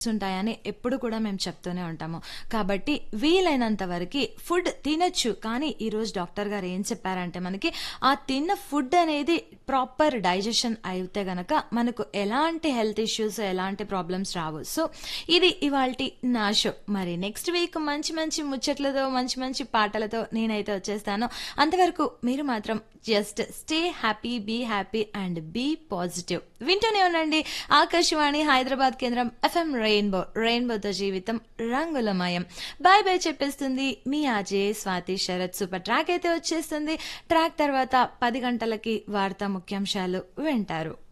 ఉంటాయని ఎప్పుడు కూడా మేము చెప్తూనే ఉంటాము కాబట్టి వీలైనంత వరకు ఫుడ్ తినొచ్చు కానీ ఈరోజు డాక్టర్ గారు ఏం చెప్పారంటే మనకి ఆ తిన్న ఫుడ్ అనేది ప్రాపర్ డైజెషన్ అయితే గనక మనకు ఎలాంటి హెల్త్ ఇష్యూస్ ఎలాంటి ప్రాబ్లమ్స్ రావు సో ఇది ఇవాళ నా షో మరి నెక్స్ట్ వీక్ మంచి మంచి ముచ్చట్లతో మంచి మంచి పాటలతో నేనైతే వచ్చేస్తాను అంతవరకు మీరు మాత్రం just stay happy be happy and be positive వింటూనే ఉండండి ఆకాశవాణి హైదరాబాద్ కేంద్రం ఎఫ్ఎం రెయిన్బో రెయిన్బోతో జీవితం రంగులమయం బాయ్ బాయ్ చెప్పేస్తుంది మీ RJ Swathi Sharath super track అయితే వచ్చేస్తుంది ట్రాక్ తర్వాత పది గంటలకి వార్తా ముఖ్యాంశాలు వింటారు